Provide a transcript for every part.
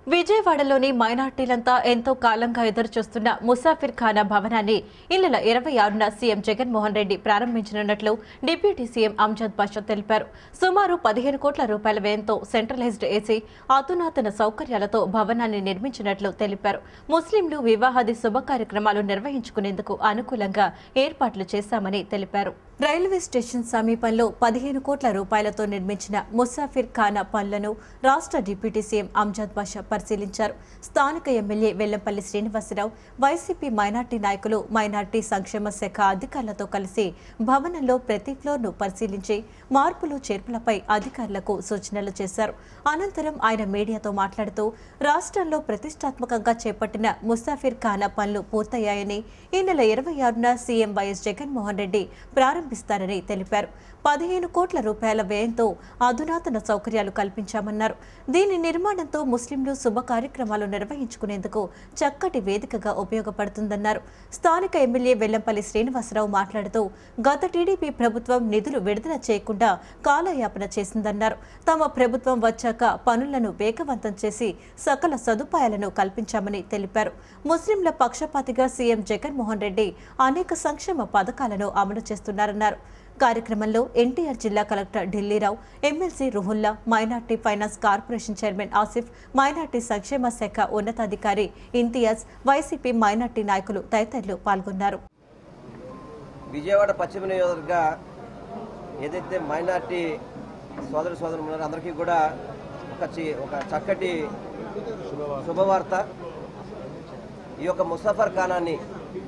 విజయవాడలోని మైనార్టీలంతా ఎంతో కాలంగా ఎదురుచూస్తున్న ముసాఫిర్ ఖానా భవనాన్ని ఈ నెల ఇరవై ఆరున సీఎం జగన్మోహన్ రెడ్డి ప్రారంభించనున్నట్లు డిప్యూటీ సీఎం అంజద్ బాషా తెలిపారు సుమారు పదిహేను కోట్ల రూపాయల వ్యయంతో సెంట్రలైజ్డ్ ఏసీ అధునాతన సౌకర్యాలతో భవనాన్ని నిర్మించినట్లు తెలిపారు ముస్లింలు వివాహాది శుభ కార్యక్రమాలు నిర్వహించుకునేందుకు అనుకూలంగా ఏర్పాట్లు చేశామని తెలిపారు రైల్వే స్టేషన్ సమీపంలో పదిహేను కోట్ల రూపాయలతో నిర్మించిన ముసాఫిర్ ఖానా పనులను రాష్ట్ర డిప్యూటీ సీఎం అంజద్ బాషా పరిశీలించారు స్థానిక MLA Vellampalli Srinivasarao YCP minority నాయకులు మైనార్టీ సంక్షేమ శాఖ అధికారులతో కలిసి భవనంలో ప్రతి ఫ్లోర్ను పరిశీలించి మార్పులు చేర్పులపై అధికారులకు సూచనలు చేశారు అనంతరం ఆయన మీడియాతో మాట్లాడుతూ రాష్ట్రంలో ప్రతిష్టాత్మకంగా చేపట్టిన ముసాఫిర్ ఖానా పనులు పూర్తయ్యాయని ఈ నెల ఇరవై ఆరున సీఎం వైఎస్ జగన్మోహన్ రెడ్డి ప్రారంభిస్తారని తెలిపారు పదిహేను కోట్ల రూపాయల వ్యయంతో అధునాతన సౌకర్యాలు కల్పించామన్నారు దీని నిర్మాణంతో ముస్లింలు శుభ కార్యక్రమాలు నిర్వహించుకునేందుకు చక్కటి వేదికగా ఉపయోగపడుతుందన్నారు స్థానిక ఎమ్మెల్యే వెల్లంపల్లి శ్రీనివాసరావు మాట్లాడుతూ గత టీడీపీ ప్రభుత్వం నిధులు విడుదల చేయకుండా కాలయాపన చేసిందన్నారు తమ ప్రభుత్వం వచ్చాక పనులను వేగవంతం చేసి సకల సదుపాయాలను కల్పించామని తెలిపారు ముస్లింల పక్షపాతిగా సీఎం జగన్మోహన్ రెడ్డి అనేక సంక్షేమ పథకాలను అమలు చేస్తున్నారన్నారు కార్యక్రమంలో ఎన్టీఆర్ జిల్లా collector Dillirao MLC Ruhulla minority finance corporation chairman Asif minority సంక్షేమ శాఖ ఉన్నతాధికారి ఇంతియాజ్ వైసీపీ మైనార్టీ నాయకులు తదితరులు పాల్గొన్నారు విజయవాడ పశ్చిమ నియోజకవర్గ ఏదైతే మైనార్టీ సోదర సోదరులు ఉన్నారో అందరికీ కూడా ఒక చి- ఒక చక్కటి శుభవార్త ఈ యొక్క ముసాఫర్ ఖానాన్ని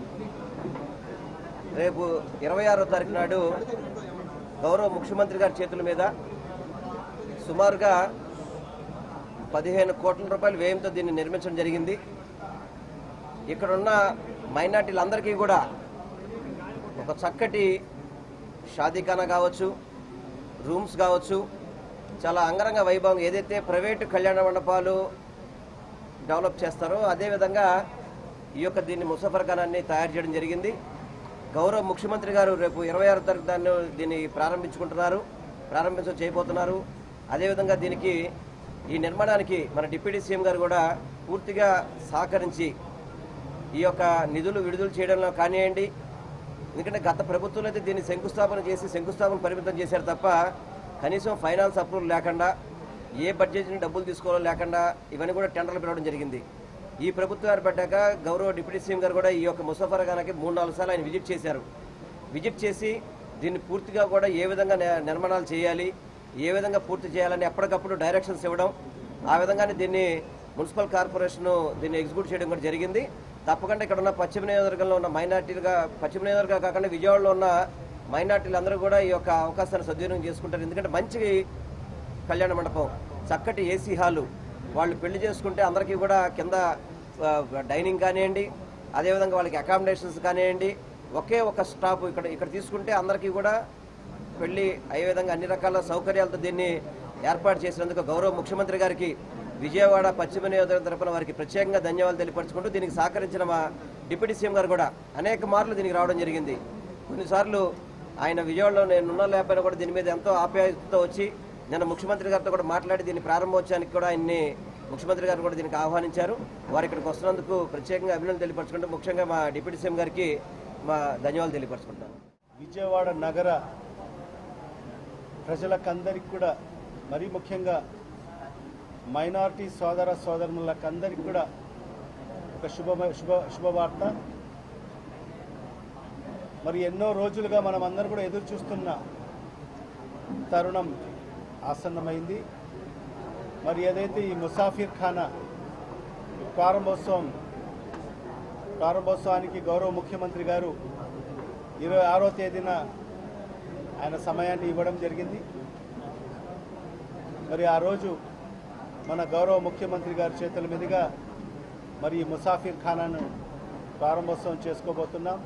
రేపు ఇరవై ఆరో తారీఖు నాడు గౌరవ ముఖ్యమంత్రి గారి చేతుల మీద సుమారుగా పదిహేను కోట్ల రూపాయల వ్యయంతో దీన్ని నిర్మించడం జరిగింది ఇక్కడున్న మైనార్టీలందరికీ కూడా ఒక చక్కటి షాదీఖానా కావచ్చు రూమ్స్ కావచ్చు చాలా అంగరంగ వైభవం ఏదైతే ప్రైవేటు కళ్యాణ మండపాలు డెవలప్ చేస్తారో అదేవిధంగా ఈ యొక్క దీన్ని ముసఫర్ ఖానాన్ని తయారు చేయడం జరిగింది గౌరవ ముఖ్యమంత్రి గారు రేపు ఇరవై ఆరు తారీఖు దాన్ని దీన్ని ప్రారంభించుకుంటున్నారు ప్రారంభించ చేయబోతున్నారు అదేవిధంగా దీనికి ఈ నిర్మాణానికి మన డిప్యూటీ సీఎం గారు కూడా పూర్తిగా సహకరించి ఈ యొక్క నిధులు విడుదల చేయడంలో కానివ్వండి ఎందుకంటే గత ప్రభుత్వంలో అయితే దీన్ని శంకుస్థాపన చేసి శంకుస్థాపన పరిమితం చేశారు తప్ప కనీసం ఫైనాన్స్ అప్రూవల్ లేకుండా ఏ బడ్జెట్ని డబ్బులు తీసుకోవాలో లేకుండా ఇవన్నీ కూడా టెండర్లు పిలవడం జరిగింది ఈ ప్రభుత్వం ఏర్పడ్డాక గౌరవ డిప్యూటీ సీఎం గారు కూడా ఈ యొక్క ముసఫర్ ఖానాకి మూడు నాలుగు సార్లు ఆయన విజిట్ చేశారు విజిట్ చేసి దీన్ని పూర్తిగా కూడా ఏ విధంగా ని- నిర్మాణాలు చేయాలి ఏ విధంగా పూర్తి చేయాలని ఎప్పటికప్పుడు డైరెక్షన్స్ ఇవ్వడం ఆ విధంగానే దీన్ని మున్సిపల్ కార్పొరేషన్ దీన్ని ఎగ్జిక్యూట్ చేయడం కూడా జరిగింది తప్పకుండా ఇక్కడ ఉన్న పశ్చిమ నియోజకవర్గంలో ఉన్న మైనార్టీలుగా పశ్చిమ నియోజకవర్గం కాకుండా విజయవాడలో ఉన్న మైనార్టీలు అందరూ కూడా ఈ యొక్క అవకాశాన్ని సద్వినియోగం చేసుకుంటారు ఎందుకంటే మంచి కళ్యాణ మండపం చక్కటి ఏసీ హాలు వాళ్ళు పెళ్లి చేసుకుంటే అందరికీ కూడా కింద ఆ, డైనింగ్ కానివ్వండి అదేవిధంగా వాళ్ళకి అకామిడేషన్స్ కానివ్వండి ఒకే ఒక స్టాప్ ఇక్కడ ఇక్కడ తీసుకుంటే అందరికీ కూడా పెళ్లి అయ్యే విధంగా అన్ని రకాల సౌకర్యాలతో దీన్ని ఏర్పాటు చేసినందుకు గౌరవ ముఖ్యమంత్రి గారికి విజయవాడ పశ్చిమ నియోజకవర్గం తరపున వారికి ప్రత్యేకంగా ధన్యవాదాలు తెలియపరచుకుంటూ దీనికి సహకరించిన మా డిప్యూటీ సీఎం గారు కూడా అనేక మార్లు దీనికి రావడం జరిగింది కొన్నిసార్లు ఆయన విజయవాడలో నేను ఉన్న లేకపోయినా కూడా దీని మీద ఎంతో ఆప్యాయతతో వచ్చి నిన్న ముఖ్యమంత్రి గారితో కూడా మాట్లాడి దీని ప్రారంభోత్సవానికి కూడా ఆయన్ని ముఖ్యమంత్రి గారు కూడా దీనికి ఆహ్వానించారు వారు ఇక్కడికి వస్తున్నందుకు ప్రత్యేకంగా అభినందనలు తెలియపరచుకుంటూ ముఖ్యంగా మా డిప్యూటీ సీఎం గారికి మా ధన్యవాదాలు తెలియపరచుకుంటాను విజయవాడ నగర ప్రజలకందరికి కూడా మరీ ముఖ్యంగా మైనారిటీ సోదర సోదరులకందరికి కూడా ఒక శుభ శుభ శుభవార్త మరి ఎన్నో రోజులుగా మనం అందరం కూడా ఎదురు చూస్తున్న తరుణం ఆసన్నమైంది మరి ఏదైతే ఈ ముసాఫిర్ ఖానా ప్రారంభోత్సవం ప్రారంభోత్సవానికి గౌరవ ముఖ్యమంత్రి గారు ఇరవై ఆరో తేదీన ఆయన సమయాన్ని ఇవ్వడం జరిగింది మరి ఆ రోజు మన గౌరవ ముఖ్యమంత్రి గారి చేతుల మీదుగా మరి ఈ ముసాఫిర్ ఖానాను ప్రారంభోత్సవం చేసుకోబోతున్నాం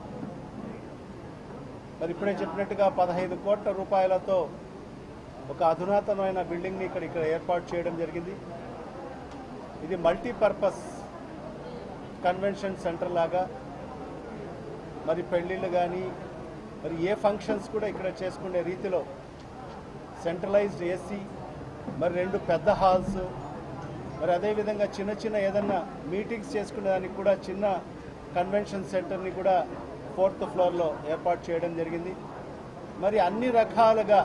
మరి ఇప్పుడే చెప్పినట్టుగా పదహైదు కోట్ల రూపాయలతో ఒక అధునాతనమైన బిల్డింగ్ని ఇక్కడ ఇక్కడ ఏర్పాటు చేయడం జరిగింది ఇది మల్టీపర్పస్ కన్వెన్షన్ సెంటర్ లాగా మరి పెళ్ళిళ్ళు కానీ మరి ఏ ఫంక్షన్స్ కూడా ఇక్కడ చేసుకునే రీతిలో సెంట్రలైజ్డ్ ఏసీ మరి రెండు పెద్ద హాల్స్ మరి అదేవిధంగా చిన్న చిన్న ఏదన్నా మీటింగ్స్ చేసుకునే దానికి కూడా చిన్న కన్వెన్షన్ సెంటర్ని కూడా ఫోర్త్ ఫ్లోర్లో ఏర్పాటు చేయడం జరిగింది మరి అన్ని రకాలుగా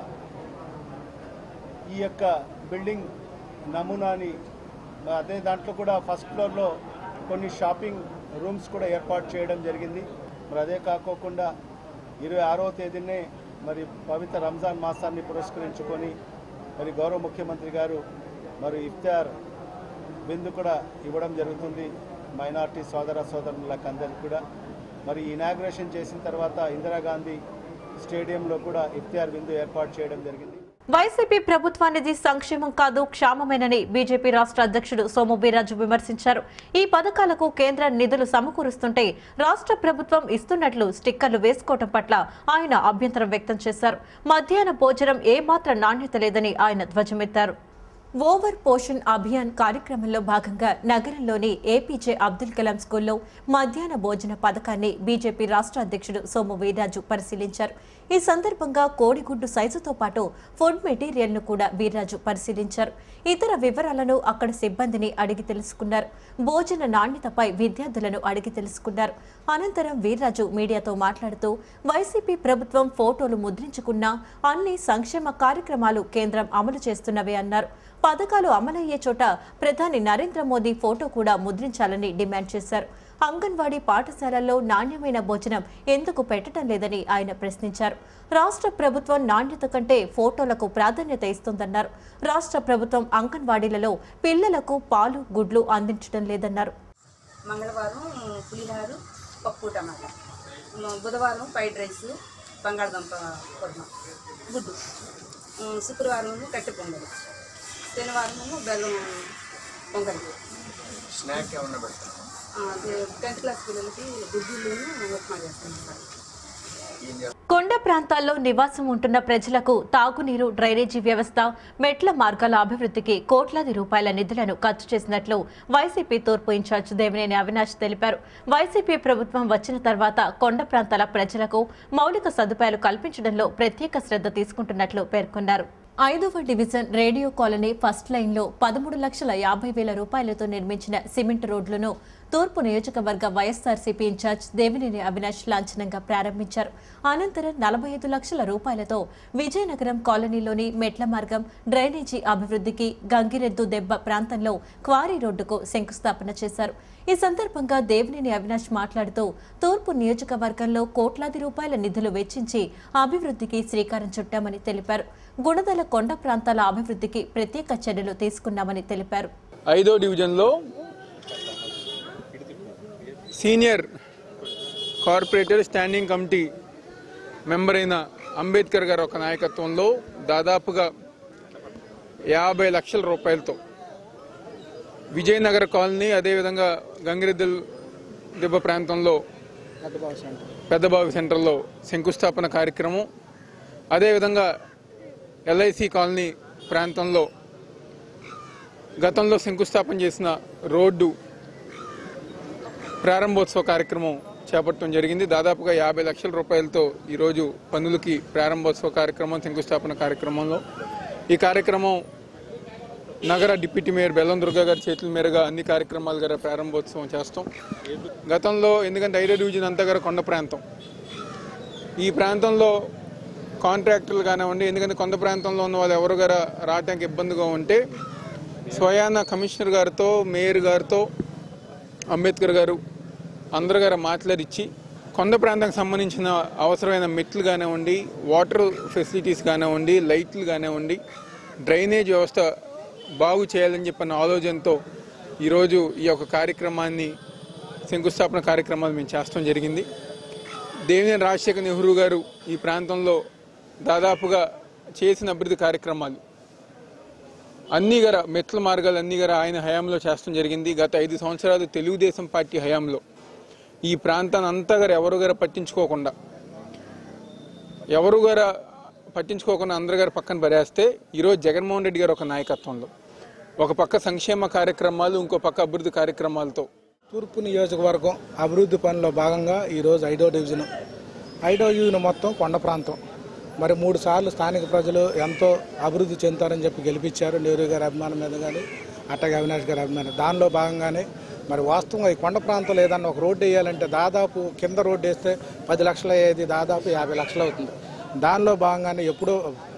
ఈ యొక్క బిల్డింగ్ నమూనాని అదే దాంట్లో కూడా ఫస్ట్ ఫ్లోర్లో కొన్ని షాపింగ్ రూమ్స్ కూడా ఏర్పాటు చేయడం జరిగింది మరి అదే కాకోకుండా ఇరవై ఆరవ తేదీనే మరి పవిత్ర రంజాన్ మాసాన్ని పురస్కరించుకొని మరి గౌరవ ముఖ్యమంత్రి గారు మరి ఇఫ్తార్ బిందు కూడా ఇవ్వడం జరుగుతుంది మైనార్టీ సోదర సోదరులకు అందరికీ కూడా మరి ఇనాగ్రేషన్ చేసిన తర్వాత ఇందిరాగాంధీ స్టేడియంలో కూడా ఇఫ్తార్ బిందు ఏర్పాటు చేయడం జరిగింది వైసీపీ ప్రభుత్వానిది సంక్షేమం కాదు క్షామమేనని బీజేపీ రాష్ట్ర అధ్యక్షుడు సోము వీర్రాజు విమర్శించారు ఈ పథకాలకు కేంద్ర నిధులు సమకూరుస్తుంటే రాష్ట్ర ప్రభుత్వం ఇస్తున్నట్లు స్టిక్కర్లు వేసుకోవటం పట్ల ఆయన అభ్యంతరం వ్యక్తం చేశారు మధ్యాహ్న భోజనం ఏమాత్రం నాణ్యత లేదని ఆయన ధ్వజమెత్తారు ఓవర్ పోషణ్ అభియాన్ కార్యక్రమంలో భాగంగా నగరంలోని ఏపీజే అబ్దుల్ కలాం స్కూల్లో మధ్యాహ్న భోజన పథకాన్ని బీజేపీ రాష్ట్ర అధ్యక్షుడు సోము వీర్రాజు పరిశీలించారు ఈ సందర్భంగా కోడిగుడ్డు సైజుతో పాటు ఫుడ్ మెటీరియల్ను కూడా వీర్రాజు పరిశీలించారు ఇతర వివరాలను అక్కడ సిబ్బందిని అడిగి తెలుసుకున్నారు భోజన నాణ్యతపై విద్యార్థులను అడిగి తెలుసుకున్నారు అనంతరం వీర్రాజు మీడియాతో మాట్లాడుతూ వైసీపీ ప్రభుత్వం ఫోటోలు ముద్రించుకున్న అన్ని సంక్షేమ కార్యక్రమాలు కేంద్రం అమలు చేస్తున్నవే అన్నారు పథకాలు అమలయ్యే చోట ప్రధాని నరేంద్ర మోదీ ఫోటో కూడా ముద్రించాలని డిమాండ్ చేశారు అంగన్వాడీ పాఠశాలల్లో నాణ్యమైన భోజనం ఎందుకు పెట్టడం లేదని ఆయన ప్రశ్నించారు రాష్ట్ర ప్రభుత్వం నాణ్యత కంటే ఫోటోలకు ప్రాధాన్యత ఇస్తోందన్నారు రాష్ట్ర ప్రభుత్వం అంగన్వాడీలలో పిల్లలకు పాలు గుడ్లు అందించడం లేదన్నారు మంగళవారం పులిహారు పప్పు టమాటా మ- బుధవారం ఫ్రైడ్ రైస్ బంగాళదుంప కుర్మ గుడ్డు ఉమ్, శుక్రవారం కట్టె పొంగల్ శనివారం బెల్లం పొంగల్ స్నాక్ ఏమన్నా పెడతాను టెన్త్ క్లాస్ పిల్లలకి గుడ్డులను ఉప్మా చేస్తాం ఏం చేస్తాను కొండ ప్రాంతాల్లో నివాసం ఉంటున్న ప్రజలకు తాగునీరు డ్రైనేజీ వ్యవస్థ మెట్ల మార్గాల అభివృద్ధికి కోట్లాది రూపాయల నిధులను ఖర్చు చేసినట్లు వైసీపీ తూర్పు ఇన్ఛార్జ్ దేవినేని అవినాష్ తెలిపారు వైసీపీ ప్రభుత్వం వచ్చిన తర్వాత కొండ ప్రాంతాల ప్రజలకు మౌలిక సదుపాయాలు కల్పించడంలో ప్రత్యేక శ్రద్ధ తీసుకుంటున్నట్లు పేర్కొన్నారు ఐదవ డివిజన్ రేడియో కాలనీ ఫస్ట్ లైన్లో పదమూడు లక్షల యాభై వేల రూపాయలతో నిర్మించిన సిమెంట్ రోడ్లను తూర్పు నియోజకవర్గ వైఎస్ఆర్సీపీ ఇన్ఛార్జ్ దేవినేని అవినాష్ లాంఛనంగా ప్రారంభించారు అనంతరం నలభై ఐదు లక్షల రూపాయలతో విజయనగరం కాలనీలోని మెట్ల మార్గం డ్రైనేజీ అభివృద్ధికి గంగిరెద్దు దెబ్బ ప్రాంతంలో క్వారీ రోడ్డుకు శంకుస్థాపన చేశారు ఈ సందర్భంగా దేవినేని అవినాష్ మాట్లాడుతూ తూర్పు నియోజకవర్గంలో కోట్లాది రూపాయల నిధులు వెచ్చించి అభివృద్ధికి శ్రీకారం చుట్టామని తెలిపారు గుణదల కొండ ప్రాంతాల అభివృద్ధికి ప్రత్యేక చర్యలు తీసుకున్నామని తెలిపారు ఐదో డివిజన్లో senior corporator standing committee member అయిన అంబేద్కర్ గారు ఒక నాయకత్వంలో దాదాపుగా యాభై లక్షల రూపాయలతో విజయనగర కాలనీ అదేవిధంగా గంగిరెద్దుల దెబ్బ ప్రాంతంలో పెద్దబావి సెంటర్లో శంకుస్థాపన కార్యక్రమం అదేవిధంగా ఎల్ఐసి కాలనీ ప్రాంతంలో గతంలో శంకుస్థాపన చేసిన రోడ్డు ప్రారంభోత్సవ కార్యక్రమం చేపట్టడం జరిగింది దాదాపుగా యాభై లక్షల రూపాయలతో ఈరోజు పనులకి ప్రారంభోత్సవ కార్యక్రమం శంకుస్థాపన కార్యక్రమంలో ఈ కార్యక్రమం నగర డిప్యూటీ మేయర్ బెల్లం దుర్గా గారి చేతుల మీదుగా అన్ని కార్యక్రమాలు గారు ప్రారంభోత్సవం చేస్తాం గతంలో ఎందుకంటే ఐదో డివిజన్ అంతా గారు కొండ ప్రాంతం ఈ ప్రాంతంలో కాంట్రాక్టర్లు కానివ్వండి ఎందుకంటే కొండ ప్రాంతంలో ఉన్న వాళ్ళు ఎవరు గారు రావడానికి ఇబ్బందిగా ఉంటే స్వయాన కమిషనర్ గారితో మేయర్ గారితో అంబేద్కర్ గారు అందరు గారు మాట్లాడిచ్చి కొండ ప్రాంతానికి సంబంధించిన అవసరమైన మెట్లు కానివ్వండి వాటర్ ఫెసిలిటీస్ కానివ్వండి లైట్లు కానివ్వండి డ్రైనేజ్ వ్యవస్థ బాగు చేయాలని చెప్పిన ఆలోచనతో ఈరోజు ఈ యొక్క కార్యక్రమాన్ని శంకుస్థాపన కార్యక్రమాలు మేము చేస్తాం జరిగింది దేవినేని రాజశేఖర్ నెహ్రూ గారు ఈ ప్రాంతంలో దాదాపుగా చేసిన అభివృద్ధి కార్యక్రమాలు అన్ని గర మెట్ల మార్గాలు అన్ని గర ఆయన హయాంలో చేస్తాం జరిగింది గత ఐదు సంవత్సరాలు తెలుగుదేశం పార్టీ హయాంలో ఈ ప్రాంతాన్ని అంతా గారు ఎవరు గారు పట్టించుకోకుండా ఎవరు గారు పట్టించుకోకుండా అందరు గారు పక్కన పడేస్తే ఈరోజు జగన్మోహన్ రెడ్డి గారు ఒక నాయకత్వంలో ఒక పక్క సంక్షేమ కార్యక్రమాలు ఇంకో పక్క అభివృద్ధి కార్యక్రమాలతో తూర్పు నియోజకవర్గం అభివృద్ధి పనిలో భాగంగా ఈరోజు ఐదో డివిజన్ ఐదో డివిజన్ మొత్తం కొండ ప్రాంతం మరి మూడు సార్లు స్థానిక ప్రజలు ఎంతో అభివృద్ధి చెందుతారని చెప్పి గెలిపించారు నెహ్రూ గారి అభిమానం మీద కానీ అట్టగే అవినాష్ గారి అభిమానం దానిలో భాగంగానే మరి వాస్తవంగా ఈ కొండ ప్రాంతంలో ఏదన్నా ఒక రోడ్డు వేయాలంటే దాదాపు కింద రోడ్డు వేస్తే పది లక్షలు అయ్యేది దాదాపు యాభై లక్షలు అవుతుంది దానిలో భాగంగానే ఎప్పుడో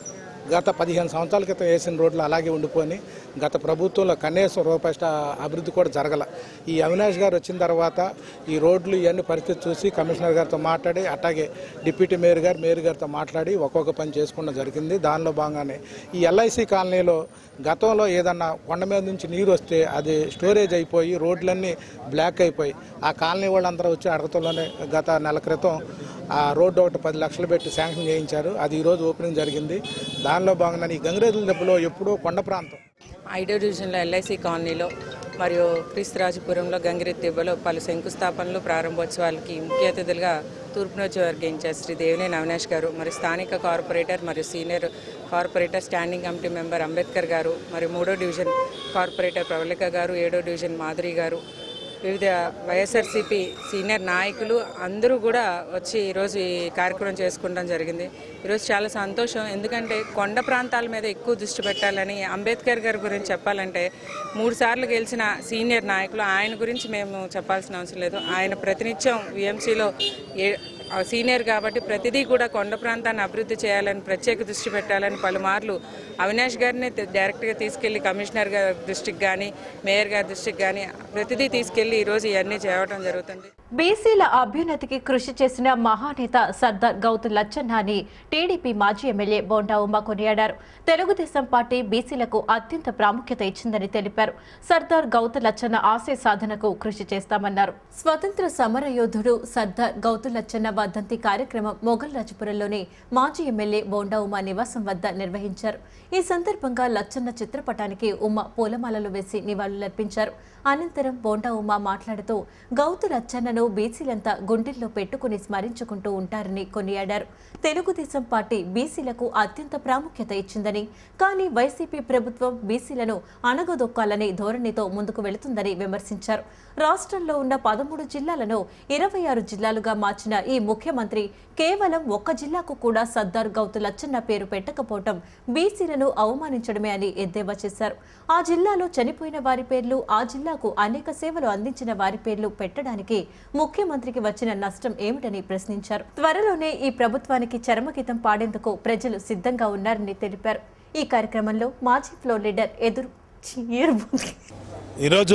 గత పదిహేను సంవత్సరాల క్రితం వేసిన రోడ్లు అలాగే ఉండిపోయి గత ప్రభుత్వంలో కనీసం రూపాయి స్టా- అభివృద్ధి కూడా జరగల ఈ అవినాష్ గారు వచ్చిన తర్వాత ఈ రోడ్లు ఇవన్నీ పరిస్థితి చూసి కమిషనర్ గారితో మాట్లాడి అట్లాగే డిప్యూటీ మేయర్ గారు మేయర్ గారితో మాట్లాడి ఒక్కొక్క పని చేసుకోవడం జరిగింది దానిలో భాగంగానే ఈ ఎల్ఐసి కాలనీలో గతంలో ఏదన్నా కొండ మీద నుంచి నీరు వస్తే అది స్టోరేజ్ అయిపోయి రోడ్లన్నీ బ్లాక్ అయిపోయి ఆ కాలనీ వాళ్ళందరూ వచ్చి అడగతంలోనే గత నెల క్రితం ఆ రోడ్డు ఒకటి పది లక్షలు పెట్టి శాంక్షన్ చేయించారు అది ఈరోజు ఓపెనింగ్ జరిగింది దానిలో భాగంగానే ఈ గంగిరేదుల దెబ్బలో ఎప్పుడో కొండ ప్రాంతం ఐడో డివిజన్లో ఎల్ఐసి కాలనీలో మరియు క్రీస్తురాజపురంలో గంగిరెత్తి దెబ్బలో పలు శంకుస్థాపనలు ప్రారంభోత్సవాలకి ముఖ్య అతిథులుగా తూర్పు నియోజకవర్గ ఇన్ఛార్జ్ శ్రీ దేవినేని అవినాష్ గారు మరియు స్థానిక కార్పొరేటర్ మరియు senior corporator standing committee member Ambedkar garu మరియు మూడో డివిజన్ కార్పొరేటర్ ప్రవళిక గారు ఏడో డివిజన్ మాధురి గారు వివిధ వైఎస్ఆర్సీపీ సీనియర్ నాయకులు అందరూ కూడా వచ్చి ఈరోజు ఈ కార్యక్రమం చేసుకోవడం జరిగింది ఈరోజు చాలా సంతోషం ఎందుకంటే కొండ ప్రాంతాల మీద ఎక్కువ దృష్టి పెట్టాలని అంబేద్కర్ గారి గురించి చెప్పాలంటే మూడు సార్లు గెలిచిన సీనియర్ నాయకులు ఆయన గురించి మేము చెప్పాల్సిన అవసరం లేదు ఆయన ప్రతినిత్యం విఎంసీలో ఏ ఆ సీనియర్ కాబట్టి ప్రతిదీ కూడా కొండ ప్రాంతాన్ని అభివృద్ధి చేయాలని ప్రత్యేక దృష్టి పెట్టాలని పలుమార్లు అవినాష్ గారిని త- డైరెక్ట్గా తీసుకెళ్లి కమిషనర్ గారి దృష్టికి కానీ మేయర్ గారి దృష్టికి కానీ ప్రతిదీ తీసుకెళ్లి ఈరోజు ఇవన్నీ చేయడం జరుగుతుంది బీసీల అభ్యున్నతికి కృషి చేసిన మహానేత సర్దార్ గౌతు లచ్చన్న అని టీడీపీ మాజీ ఎమ్మెల్యే బోండా ఉమా కొనియాడారు తెలుగుదేశం పార్టీ బీసీలకు అత్యంత ప్రాముఖ్యత ఇచ్చిందని తెలిపారు సర్దార్ గౌతు లచ్చన్న ఆశయ సాధనకు కృషి చేస్తామన్నారు స్వతంత్ర సమర యోధుడు సర్దార్ గౌతు లచ్చన్న వర్ధంతి కార్యక్రమం మొఘల్ రాజపురంలోని మాజీ ఎమ్మెల్యే బోండా ఉమా నివాసం వద్ద నిర్వహించారు ఈ సందర్భంగా లచ్చన్న చిత్రపటానికి ఉమ్మ పూలమాలలు వేసి నివాళులర్పించారు అనంతరం బోండా ఉమా మాట్లాడుతూ గౌతు లచ్చన్నను బీసీలంతా గుండెల్లో పెట్టుకుని స్మరించుకుంటూ ఉంటారని కొనియాడారు తెలుగుదేశం పార్టీ బీసీలకు అత్యంత ప్రాముఖ్యత ఇచ్చిందని కానీ వైసీపీ ప్రభుత్వం బీసీలను అణగదొక్కాలని ధోరణితో ముందుకు వెళుతుందని విమర్శించారు రాష్ట్రంలో ఉన్న పదమూడు జిల్లాలను ఇరవై ఆరు జిల్లాలుగా మార్చిన ఈ ముఖ్యమంత్రి కేవలం ఒక్క జిల్లాకు కూడా సర్దార్ గౌతు లచ్చన్న పేరు పెట్టకపోవటం బీసీలను అవమానించడమే అని ఎద్దేవా చేశారు ఆ జిల్లాలో చనిపోయిన వారి పేర్లు ఆ జిల్లాకు అనేక సేవలు అందించిన వారి పేర్లు పెట్టడానికి ముఖ్యమంత్రికి వచ్చిన నష్టం ఏమిటని ప్రశ్నించారు త్వరలోనే ఈ ప్రభుత్వానికి చరమగీతం పాడేందుకు ప్రజలు సిద్ధంగా ఉన్నారని తెలిపారు ఈ కార్యక్రమంలో మాజీ ఫ్లోర్ లీడర్ ఎదురు ఛీ, ఏరుబోతు. ఈరోజు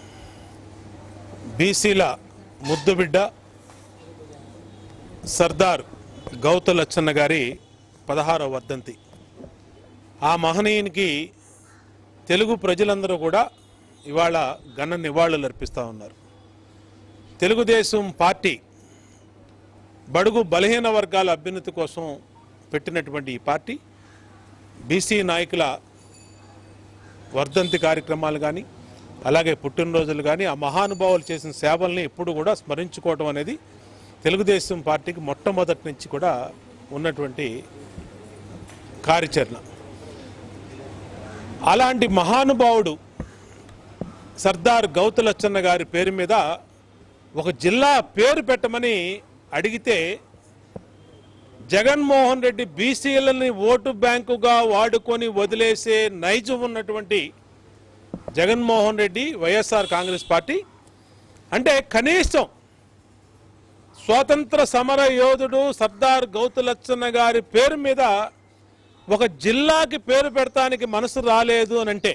బీసీల ముద్దుబిడ్డ సర్దార్ గౌత లచ్చన్న గారి పదహారవ వర్ధంతి ఆ మహనీయునికి తెలుగు ప్రజలందరూ కూడా ఇవాళ ఘన నివాళులు అర్పిస్తూ ఉన్నారు తెలుగుదేశం పార్టీ బడుగు బలహీన వర్గాల అభ్యున్నతి కోసం పెట్టినటువంటి ఈ పార్టీ బీసీ నాయకుల వర్ధంతి కార్యక్రమాలు కానీ అలాగే పుట్టినరోజులు కానీ ఆ మహానుభావులు చేసిన సేవల్ని ఎప్పుడు కూడా స్మరించుకోవడం అనేది తెలుగుదేశం పార్టీకి మొట్టమొదటి నుంచి కూడా ఉన్నటువంటి కార్యాచరణ అలాంటి మహానుభావుడు సర్దార్ గౌతలచ్చన్న గారి పేరు మీద ఒక జిల్లా పేరు పెట్టమని అడిగితే జగన్మోహన్ రెడ్డి బీసీలని ఓటు బ్యాంకుగా వాడుకొని వదిలేసే నైజం ఉన్నటువంటి Jaganmohan Reddy YSR Congress party అంటే కనీసం స్వాతంత్ర సమర యోధుడు సర్దార్ గౌతులచ్చన్న గారి పేరు మీద ఒక జిల్లాకి పేరు పెడతానికి మనసు రాలేదు అని అంటే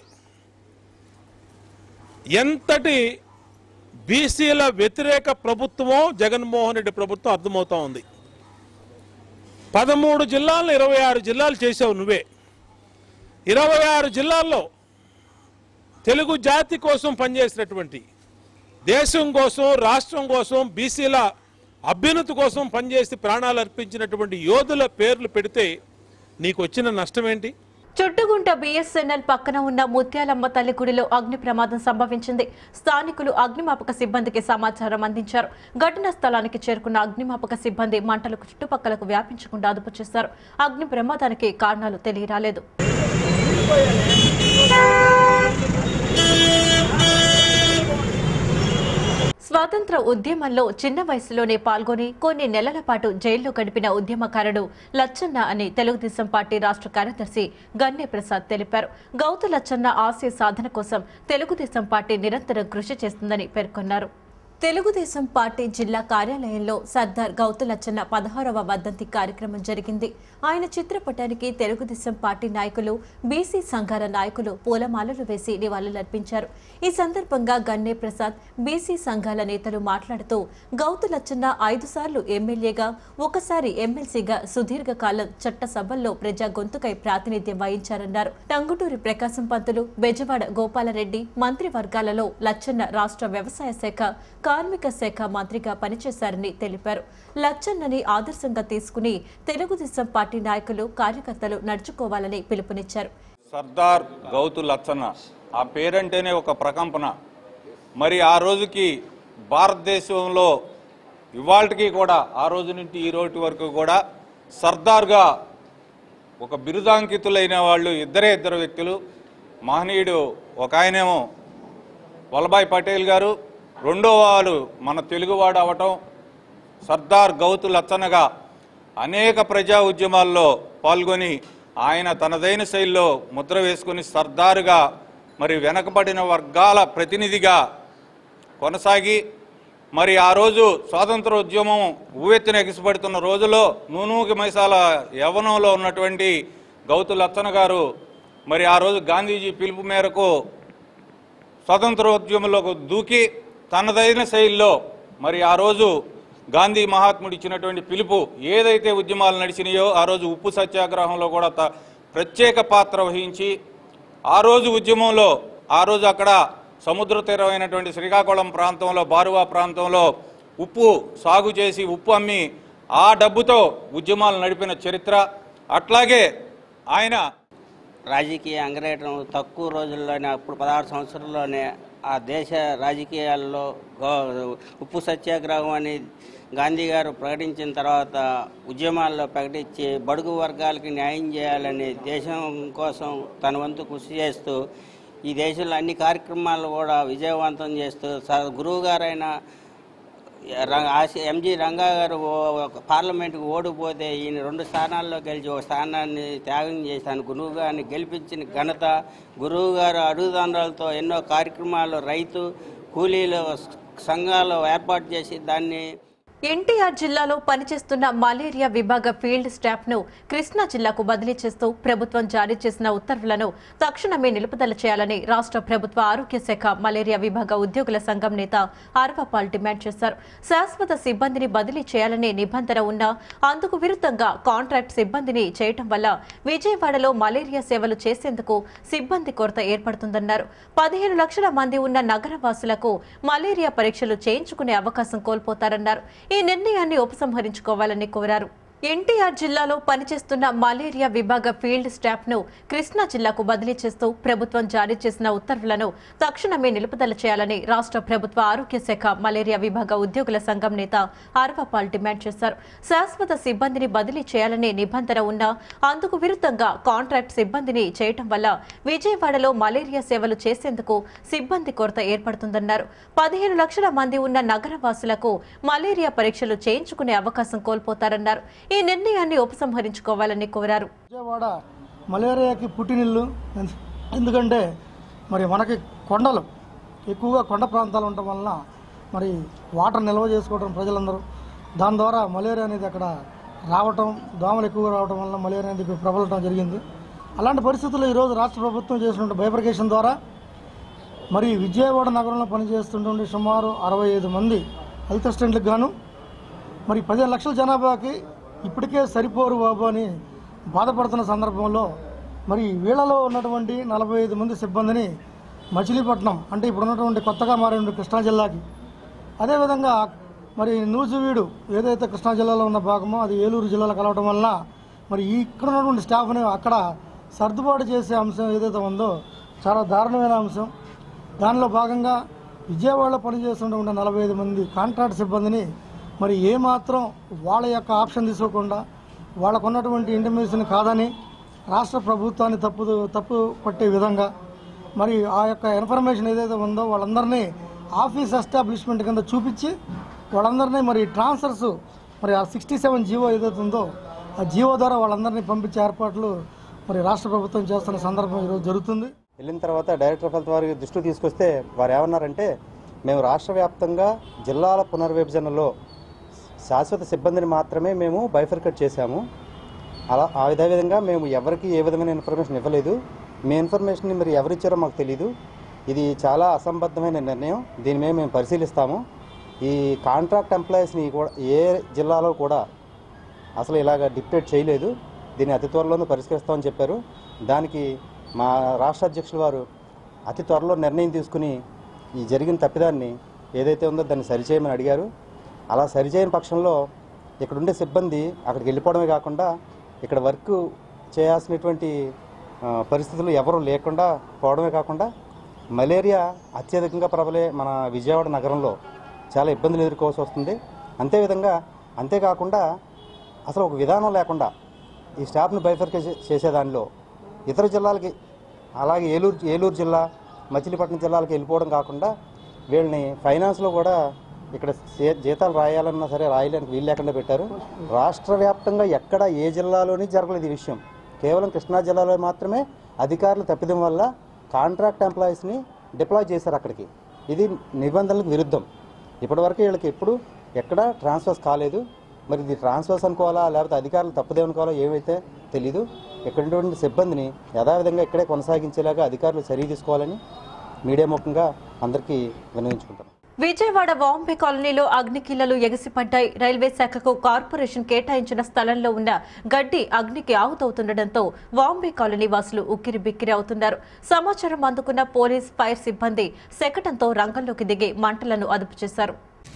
ఎంతటి బీసీల వ్యతిరేక ప్రభుత్వమో జగన్మోహన్ రెడ్డి ప్రభుత్వం అర్థమవుతా ఉంది పదమూడు జిల్లాలను ఇరవై ఆరు జిల్లాలు చేసావు నువ్వే ఇరవై ఆరు జిల్లాల్లో తెలుగు జాతి కోసం పనిచేసినటువంటి దేశం కోసం రాష్ట్రం కోసం బీసీల అభ్యున్నతి కోసం పనిచేసి ప్రాణాలు అర్పించినటువంటి యోధుల పేర్లు పెడితే నీకు వచ్చిన నష్టం ఏంటి చుట్టుగుంట బిఎస్ఎన్ఎల్ పక్కన ఉన్న ముత్యాలమ్మ తల్లి గుడిలో అగ్ని ప్రమాదం సంభవించింది స్థానికులు అగ్నిమాపక సిబ్బందికి సమాచారం అందించారు ఘటనా స్థలానికి చేరుకున్న అగ్నిమాపక సిబ్బంది మంటలకు చుట్టుపక్కలకు వ్యాపించకుండా అదుపు చేశారు అగ్ని ప్రమాదానికి కారణాలు తెలియరాలేదు స్వాతంత్ర ఉద్యమంలో చిన్న వయసులోనే పాల్గొని కొన్ని నెలల పాటు జైల్లో గడిపిన ఉద్యమకారుడు లచ్చన్న అని తెలుగుదేశం పార్టీ రాష్ట్ర కార్యదర్శి గన్నె ప్రసాద్ తెలిపారు గౌతు లచ్చన్న ఆశయ సాధన కోసం తెలుగుదేశం పార్టీ నిరంతరం కృషి చేస్తుందని పేర్కొన్నారు తెలుగుదేశం పార్టీ జిల్లా కార్యాలయంలో సర్దార్ గౌతులచ్చన్న పదహారవ వర్ధంతి కార్యక్రమం జరిగింది ఆయన చిత్రపటానికి తెలుగుదేశం పార్టీ నాయకులు బీసీ సంఘాల నాయకులు పూలమాలలు వేసి నివాళులర్పించారు ఈ సందర్భంగా గన్నే ప్రసాద్ బీసీ సంఘాల నేతలు మాట్లాడుతూ గౌతులచ్చన్న ఐదు సార్లు ఎమ్మెల్యేగా ఒకసారి ఎమ్మెల్సీగా సుదీర్ఘకాలం చట్టసభల్లో ప్రజా గొంతుకై ప్రాతినిధ్యం వహించారన్నారు టంగుటూరి ప్రకాశం పంతులు బెజవాడ గోపాలరెడ్డి మంత్రి వర్గాలలో లచ్చన్న రాష్ట్ర వ్యవసాయ శాఖ కార్మిక శాఖ మంత్రిగా పనిచేశారని తెలిపారు లచ్చన్నని ఆదర్శంగా తీసుకుని తెలుగుదేశం పార్టీ నాయకులు కార్యకర్తలు నడుచుకోవాలని పిలుపునిచ్చారు సర్దార్ గౌతు లచ్చన్న ఆ పేరంటేనే ఒక ప్రకంపన మరి ఆ రోజుకి భారతదేశంలో ఇవాళకి కూడా ఆ రోజు నుంచి ఈ రోజు వరకు కూడా సర్దార్గా ఒక బిరుదాంకితులైన వాళ్ళు ఇద్దరే ఇద్దరు వ్యక్తులు మహనీయుడు ఒక ఆయనేమో వల్లభాయ్ పటేల్ గారు రెండో వాడు మన తెలుగువాడు అవటం సర్దార్ గౌతు లచ్చన్నగా అనేక ప్రజా ఉద్యమాల్లో పాల్గొని ఆయన తనదైన శైలిలో ముద్ర వేసుకుని సర్దారుగా మరి వెనకబడిన వర్గాల ప్రతినిధిగా కొనసాగి మరి ఆ రోజు స్వాతంత్ర ఉద్యమం ఊవెత్తున ఎగిసిపడుతున్న రోజులో నూనూకి మైసాల యవనంలో ఉన్నటువంటి గౌతు లచ్చన్న గారు మరి ఆ రోజు గాంధీజీ పిలుపు మేరకు స్వాతంత్రోద్యమంలోకి దూకి తనదైన శైలిలో మరి ఆ రోజు గాంధీ మహాత్ముడు ఇచ్చినటువంటి పిలుపు ఏదైతే ఉద్యమాలు నడిచినాయో ఆ రోజు ఉప్పు సత్యాగ్రహంలో కూడా త- ప్రత్యేక పాత్ర వహించి ఆ రోజు ఉద్యమంలో ఆ రోజు అక్కడ సముద్ర తీరమైనటువంటి శ్రీకాకుళం ప్రాంతంలో బారువా ప్రాంతంలో ఉప్పు సాగు చేసి ఉప్పు అమ్మి ఆ డబ్బుతో ఉద్యమాలు నడిపిన చరిత్ర అట్లాగే ఆయన రాజకీయ అంగరేటం తక్కువ రోజుల్లోనే అప్పుడు పదహారు సంవత్సరాల్లోనే ఆ దేశ రాజకీయాల్లో గో- ఉప్పు సత్యాగ్రహం అని గాంధీ గారు ప్రకటించిన తర్వాత ఉద్యమాల్లో ప్రకటించి బడుగు వర్గాలకి న్యాయం చేయాలని దేశం కోసం తన వంతు కృషి చేస్తూ ఈ దేశంలో అన్ని కార్యక్రమాలు కూడా విజయవంతం చేస్తూ స- గురువు గారైన ర- ఆసి- ఎంజి రంగా గారు ఓ- ఒక పార్లమెంట్కి ఓడిపోతే ఈయన రెండు స్థానాల్లో గెలిచి ఒక స్థానాన్ని త్యాగం చేశాను గురువు గారిని గెలిపించిన ఘనత గురువు గారు అడుగుదండలతో ఎన్నో కార్యక్రమాలు రైతు కూలీలు సంఘాలు ఏర్పాటు చేసి దాన్ని ఎన్టీఆర్ జిల్లాలో పనిచేస్తున్న మలేరియా విభాగ ఫీల్డ్ స్టాఫ్ ను కృష్ణా జిల్లాకు బదిలీ చేస్తూ ప్రభుత్వం జారీ చేసిన ఉత్తర్వులను తక్షణమే నిలుపుదల చేయాలని రాష్ట్ర ప్రభుత్వ ఆరోగ్య శాఖ మలేరియా విభాగ ఉద్యోగుల సంఘం నేత ఆర్వపాల్ డిమాండ్ చేశారు శాశ్వత సిబ్బందిని బదిలీ చేయాలనే నిబంధన ఉన్నా అందుకు విరుద్ధంగా కాంట్రాక్ట్ సిబ్బందిని చేయటం వల్ల విజయవాడలో మలేరియా సేవలు చేసేందుకు సిబ్బంది కొరత ఏర్పడుతుందన్నారు పదిహేను లక్షల మంది ఉన్న నగరవాసులకు మలేరియా పరీక్షలు చేయించుకునే అవకాశం కోల్పోతారన్నారు ఈ నిర్ణయాన్ని ఉపసంహరించుకోవాలని కోరారు ఎన్టీఆర్ జిల్లాలో పనిచేస్తున్న మలేరియా విభాగ ఫీల్డ్ స్టాఫ్ ను కృష్ణా జిల్లాకు బదిలీ చేస్తూ ప్రభుత్వం జారీ చేసిన ఉత్తర్వులను తక్షణమే నిలుపుదల చేయాలని రాష్ట్ర ప్రభుత్వ ఆరోగ్య శాఖ మలేరియా విభాగ ఉద్యోగుల సంఘం నేత ఆర్వపాల్ డిమాండ్ చేశారు శాశ్వత సిబ్బందిని బదిలీ చేయాలనే నిబంధన ఉన్నా అందుకు విరుద్ధంగా కాంట్రాక్ట్ సిబ్బందిని చేయటం వల్ల విజయవాడలో మలేరియా సేవలు చేసేందుకు సిబ్బంది కొరత ఏర్పడుతుందన్నారు పదిహేను లక్షల మంది ఉన్న నగరవాసులకు మలేరియా పరీక్షలు చేయించుకునే అవకాశం కోల్పోతారన్నారు ఈ నిర్ణయాన్ని ఉపసంహరించుకోవాలని కోరారు విజయవాడ మలేరియాకి పుట్టినిల్లు ఎందు- ఎందుకంటే మరి మనకి కొండలు ఎక్కువగా కొండ ప్రాంతాలు ఉండటం వలన మరి వాటర్ నిల్వ చేసుకోవడం ప్రజలందరూ దాని ద్వారా మలేరియా అనేది అక్కడ రావటం దోమలు ఎక్కువగా రావడం వల్ల మలేరియా అనేది ఇప్పుడు ప్రబలటం జరిగింది అలాంటి పరిస్థితుల్లో ఈరోజు రాష్ట్ర ప్రభుత్వం చేసినటువంటి బైఫర్కేషన్ ద్వారా మరి విజయవాడ నగరంలో పనిచేస్తుండే సుమారు అరవై ఐదు మంది హెల్త్ అసిస్టెంట్లకు గాను మరి పదిహేను లక్షల జనాభాకి ఇప్పటికే సరిపోరు బాబు అని బాధపడుతున్న సందర్భంలో మరి వీళ్ళలో ఉన్నటువంటి నలభై ఐదు మంది సిబ్బందిని మచిలీపట్నం అంటే ఇప్పుడు ఉన్నటువంటి కొత్తగా మారిన కృష్ణా జిల్లాకి అదేవిధంగా మరి నూజివీడు ఏదైతే కృష్ణా జిల్లాలో ఉన్న భాగమో అది ఏలూరు జిల్లాలో కలవడం వలన మరి ఈ ఇక్కడ ఉన్నటువంటి స్టాఫ్ని అక్కడ సర్దుబాటు చేసే అంశం ఏదైతే ఉందో చాలా దారుణమైన అంశం దానిలో భాగంగా విజయవాడలో పనిచేస్తున్న నలభై ఐదు మంది కాంట్రాక్ట్ సిబ్బందిని మరి ఏమాత్రం వాళ్ళ యొక్క ఆప్షన్ తీసుకోకుండా వాళ్ళకు ఉన్నటువంటి ఇంటిమేషన్ కాదని రాష్ట్ర ప్రభుత్వాన్ని తప్పు తప్పు పట్టే విధంగా మరి ఆ యొక్క ఇన్ఫర్మేషన్ ఏదైతే ఉందో వాళ్ళందరినీ ఆఫీస్ ఎస్టాబ్లిష్మెంట్ కింద చూపించి వాళ్ళందరినీ మరి ట్రాన్స్ఫర్స్ మరి ఆ సిక్స్టీ సెవెన్ జీవో ఏదైతే ఉందో ఆ జీవో ద్వారా వాళ్ళందరినీ పంపించే ఏర్పాట్లు మరి రాష్ట్ర ప్రభుత్వం చేస్తున్న సందర్భం ఈరోజు జరుగుతుంది వెళ్ళిన తర్వాత డైరెక్టర్ ఆఫ్ హెల్త్ వారి దృష్టికి తీసుకొస్తే వారు ఏమన్నారంటే మేము రాష్ట్ర వ్యాప్తంగా జిల్లాల పునర్విభజనలో శాశ్వత సిబ్బందిని మాత్రమే మేము బైఫర్కట్ చేశాము అలా ఆ విధంగా మేము ఎవరికి ఏ విధమైన ఇన్ఫర్మేషన్ ఇవ్వలేదు మీ ఇన్ఫర్మేషన్ని మరి ఎవరిచ్చారో మాకు తెలియదు ఇది చాలా అసంబద్ధమైన నిర్ణయం దీని మీద మేము పరిశీలిస్తాము ఈ కాంట్రాక్ట్ ఎంప్లాయీస్ని కూడా ఏ జిల్లాలో కూడా అసలు ఇలాగ డిక్టేట్ చేయలేదు దీన్ని అతి త్వరలోనే పరిష్కరిస్తామని చెప్పారు దానికి మా రాష్ట్ర అధ్యక్షుల వారు అతి త్వరలో నిర్ణయం తీసుకుని ఈ జరిగిన తప్పిదాన్ని ఏదైతే ఉందో దాన్ని సరిచేయమని అడిగారు అలా సరిచేయని పక్షంలో ఇక్కడ ఉండే సిబ్బంది అక్కడికి వెళ్ళిపోవడమే కాకుండా ఇక్కడ వర్క్ చేయాల్సినటువంటి ఆ, పరిస్థితులు ఎవరు లేకుండా పోవడమే కాకుండా మలేరియా అత్యధికంగా ప్రబలే మన విజయవాడ నగరంలో చాలా ఇబ్బందులు ఎదుర్కోవాల్సి వస్తుంది అంతేవిధంగా అంతేకాకుండా అసలు ఒక విధానం లేకుండా ఈ స్టాఫ్ను బైఫర్కే చేసే దానిలో ఇతర జిల్లాలకి అలాగే ఏలూరు ఏలూరు జిల్లా మచిలీపట్నం జిల్లాలకు వెళ్ళిపోవడం కాకుండా వీళ్ళని ఫైనాన్స్లో కూడా ఇక్కడ జీ- జీతాలు రాయాలన్నా సరే రాయడానికి వీలు లేకుండా పెట్టారు రాష్ట్ర వ్యాప్తంగా ఎక్కడ ఏ జిల్లాలోని జరగలేదు ఈ విషయం కేవలం కృష్ణా జిల్లాలో మాత్రమే అధికారులు తప్పిదం వల్ల కాంట్రాక్ట్ ఎంప్లాయీస్ని డిప్లాయ్ చేశారు అక్కడికి ఇది నిబంధనలకు విరుద్ధం ఇప్పటివరకు వీళ్ళకి ఎప్పుడు ఎక్కడ ట్రాన్స్ఫర్స్ కాలేదు మరి ఇది ట్రాన్స్ఫర్స్ అనుకోవాలా లేకపోతే అధికారులు తప్పుదే అనుకోవాలా ఏమైతే తెలీదు ఇక్కడ ఉన్నటువంటి సిబ్బందిని యథావిధంగా ఇక్కడే కొనసాగించేలాగా అధికారులు చర్య తీసుకోవాలని మీడియా ముఖంగా అందరికీ విన్నవించుకుంటాం విజయవాడ వాంబే కాలనీలో అగ్నికిల్లలు ఎగసిపడ్డాయి రైల్వే శాఖకు కార్పొరేషన్ కేటాయించిన స్థలంలో ఉన్న గడ్డి అగ్నికి ఆహుతవుతుండటంతో వాంబే కాలనీ వాసులు ఉక్కిరి బిక్కిరి అవుతున్నారు సమాచారం అందుకున్న పోలీస్ ఫైర్ సిబ్బంది శకటంతో రంగంలోకి దిగి మంటలను అదుపు చేశారు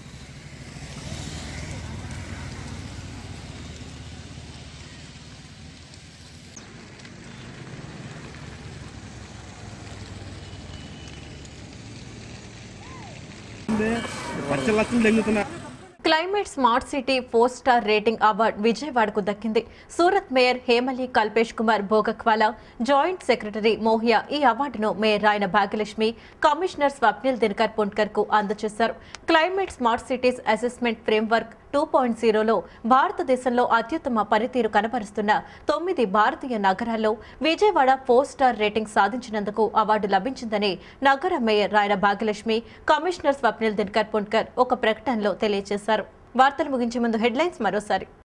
climate smart city four star rating award విజయవాడకు దక్కింది Surat mayor Hemali Kalpesh Kumar Bhogawala joint secretary Mohiya ఈ అవార్డును మేయర్ రాయన భాగ్యలక్ష్మి కమిషనర్ స్వప్నిల్ దినకర్ పుంట్కర్ కు అందజేశారు climate smart cities assessment framework two point జీరోలో భారతదేశంలో అత్యుత్తమ పనితీరు కనబరుస్తున్న తొమ్మిది భారతీయ నగరాల్లో విజయవాడ ఫోర్ స్టార్ రేటింగ్ సాధించినందుకు అవార్డు లభించిందని నగర మేయర్ రాయన భాగ్యలక్ష్మి కమిషనర్ స్వప్నిల్ దినకర్ పుంట్కర్ ఒక ప్రకటనలో తెలియజేశారు వార్తలు ముగించే ముందు హెడ్లైన్స్ మరోసారి